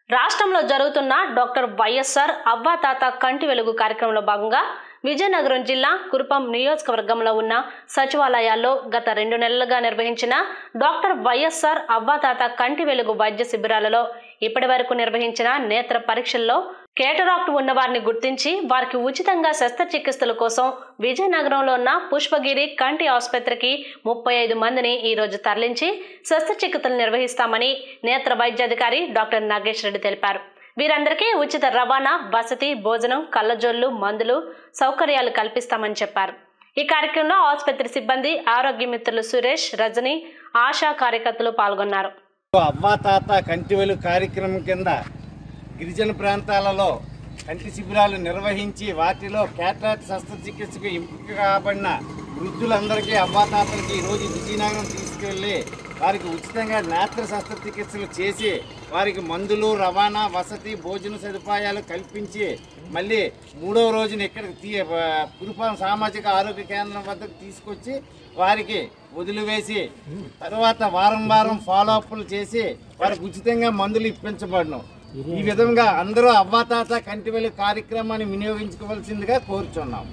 రాష్ట్రంలో జరుగుతున్న doctor YSR అవ్వా తాత కంటి వెలుగు కార్యక్రమంలో భాగంగా విజయనగరం జిల్లా కురుపం నియోజకవర్గంలో ఉన్న సచివాలయాల్లో గత రెండు నెలలుగా నిర్వహించిన డాక్టర్ వైఎస్ఆర్ అవ్వా తాత కంటి వెలుగు వైద్య శిబిరాలలో ఇప్పటి వరకు నిర్వహించిన నేత్ర పరీక్షల్లో కేటరాక్ట్ ఉన్నవారిని గుర్తించి వారికి ఉచితంగా శస్త్రచికిత్సల కోసం విజయనగరంలో ఉన్న పుష్పగిరి కంటి ఆసుపత్రికి ముప్పై ఐదు మందిని ఈ రోజు తరలించి శస్త్రచికిత్సలు నిర్వహిస్తామని నేత్ర వైద్యాధికారి డాక్టర్ నాగేష్ రెడ్డి తెలిపారు వీరందరికీ ఉచిత రవాణా వసతి భోజనం కళ్ళజోళ్లు మందులు సౌకర్యాలు కల్పిస్తామని చెప్పారు ఈ కార్యక్రమంలో ఆసుపత్రి సిబ్బంది ఆరోగ్య మిత్రులు సురేష్ రజని ఆశా కార్యకర్తలు పాల్గొన్నారు అవ్వా తాత కంటి వెలుగు కార్యక్రమం కింద గిరిజన ప్రాంతాలలో కంటి శిబిరాలు నిర్వహించి వాటిలో క్యాటరాక్ట్ శస్త్రచికిత్సకు ఎంపిక కాబడిన వృద్ధులందరికీ అవ్వా తాతలకి ఈరోజు విజయనగరం తీసుకెళ్ళి వారికి ఉచితంగా నేత్ర శస్త్రచికిత్సలు చేసి వారికి మందులు రవాణా వసతి భోజన సదుపాయాలు కల్పించి మళ్ళీ మూడవ రోజున ఇక్కడికి తీ కురుపాం సామాజిక ఆరోగ్య కేంద్రం వద్దకు తీసుకొచ్చి వారికి వదిలివేసి తర్వాత వారం వారం ఫాలో అప్లు చేసి వారికి ఉచితంగా మందులు ఇప్పించబడను ఈ విధంగా అందరూ అవ్వాతాత కంటి వెలుగు కార్యక్రమాన్ని వినియోగించుకోవాల్సిందిగా కోరుచున్నాం